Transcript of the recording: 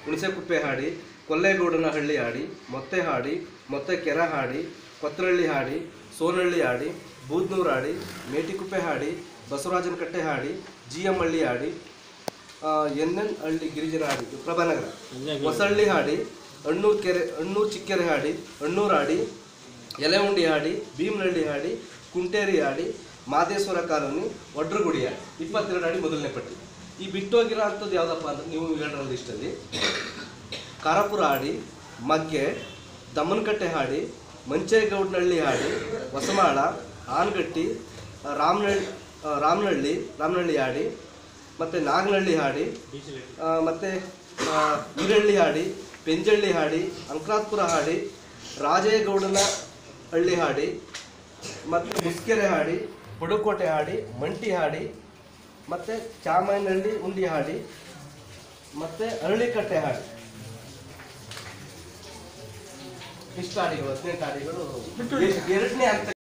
ಹುಣಸೆಕುಪ್ಪೆ ಹಾಡಿ ಕೊಲ್ಲೇಗೌಡನ ಹಳ್ಳಿ ಹಾಡಿ ಮೊತ್ತೆ ಹಾಡಿ ಮೊತ್ತೆ ಕೆರ ಹಾಡಿ ಕೊತ್ತರಳ್ಳಿ ಹಾಡಿ ಸೋನಹಳ್ಳಿ ಹಾಡಿ ಬೂದ್ನೂರು ಹಾಡಿ ಮೇಟಿಕುಪ್ಪೆ ಹಾಡಿ ಬಸವರಾಜನ ಕಟ್ಟೆ ಹಾಡಿ ಜಿ ಎಂ ಹಳ್ಳಿ ಹಾಡಿ ಎನ್ ಎನ್ ಹಳ್ಳಿ ಗಿರಿಜನ ಹಾಡಿ ಪ್ರಭಾನಗರ ಹೊಸಳ್ಳಿ ಹಾಡಿ ಅಣ್ಣೂರು ಕೆರೆ ಅಣ್ಣೂರು ಚಿಕ್ಕೆರೆ ಹಾಡಿ ಅಣ್ಣೂರು ಹಾಡಿ ಎಲೆಹುಂಡಿ ಹಾಡಿ ಭೀಮನಹಳ್ಳಿ ಹಾಡಿ ಕುಂಟೇರಿ ಹಾಡಿ ಮಾದೇಶ್ವರ ಕಾಲೋನಿ ಒಡ್ರಗುಡಿ ಹಾಡಿ ಇಪ್ಪತ್ತೆರಡು ಹಾಡಿ ಮೊದಲನೇ ಪಟ್ಟಿ ಈ ಬಿಟ್ಟೋಗಿರೋ ಅಂಥದ್ದು ಯಾವುದಪ್ಪ ಅಂದ್ರೆ ನೀವು ಹೇಳಿರೋ ಲಿಸ್ಟಲ್ಲಿ ಕಾರಪುರ ಹಾಡಿ ಮಗ್ಗೆ ದಮ್ಮನಕಟ್ಟೆ ಹಾಡಿ ಮಂಚೇಗೌಡನಹಳ್ಳಿ ಹಾಡಿ ಹೊಸಮಾಳ ಆನಗಟ್ಟಿ ರಾಮನಹಳ್ಳಿ ರಾಮನಹಳ್ಳಿ ರಾಮನಹಳ್ಳಿ ಹಾಡಿ ಮತ್ತು ನಾಗನಹಳ್ಳಿ ಹಾಡಿ ಆ, ಮತ್ತೆ ಆ, ಈರಳ್ಳಿ ಹಾಡಿ ಪೆಂಜಳ್ಳಿ ಹಾಡಿ ಅಂಕ್ರಾತ್ಪುರ ಹಾಡಿ ರಾಜೇಗೌಡನ ಹಳ್ಳಿ ಹಾಡಿ ಮತ್ತು ಮುಸ್ಕೆರೆ ಹಾಡಿ ಪುಡುಕೋಟೆ ಹಾಡಿ ಮಂಟಿ ಹಾಡಿ ಮತ್ತು ಚಾಮನಹಳ್ಳಿ ಉಂಡಿ ಹಾಡಿ ಮತ್ತು ಅರಳಿಕಟ್ಟೆ ಹಾಡಿ ಇಷ್ಟು ಹಾಡಿಗಳು ಹದಿನೆಂಟು ಹಾಡಿಗಳು ಎರಡನೇ ಹಂತ